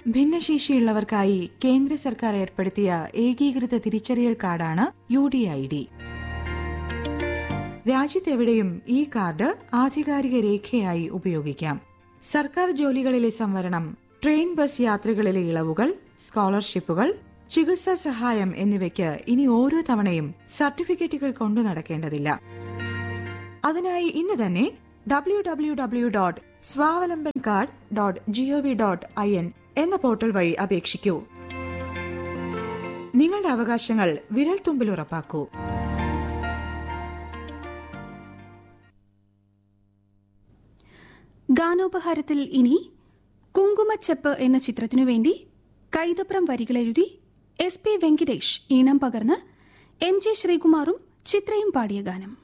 ഭിന്നശേഷിയുള്ളവർക്കായി കേന്ദ്ര സർക്കാർ ഏർപ്പെടുത്തിയ ഏകീകൃത തിരിച്ചറിയൽ കാർഡാണ് യു ഡി ഐ ഡി രാജ്യത്തെവിടെയും ഈ കാർഡ് ആധികാരിക രേഖയായി ഉപയോഗിക്കാം സർക്കാർ ജോലികളിലെ സംവരണം ട്രെയിൻ ബസ് യാത്രകളിലെ ഇളവുകൾ സ്കോളർഷിപ്പുകൾ ചികിത്സാ സഹായം എന്നിവയ്ക്ക് ഇനി ഓരോ തവണയും സർട്ടിഫിക്കറ്റുകൾ കൊണ്ടു നടക്കേണ്ടതില്ല അതിനായി ഇന്ന് തന്നെ W W W dot Swavalamban card dot G O V dot I N എന്ന പോർട്ടൽ വഴി അപേക്ഷിക്കൂ നിങ്ങളുടെ അവകാശങ്ങൾ വിരൽ തുമ്പിൽ ഉറപ്പാക്കൂ ഗാനോപഹാരത്തിൽ ഇനി കുങ്കുമച്ചെപ്പ് എന്ന ചിത്രത്തിനു വേണ്ടി കൈതപ്രം വരികളെഴുതി എസ് പി വെങ്കിടേഷ് ഈണം പകർന്ന് എം ജെ ശ്രീകുമാറും ചിത്രയും പാടിയ ഗാനം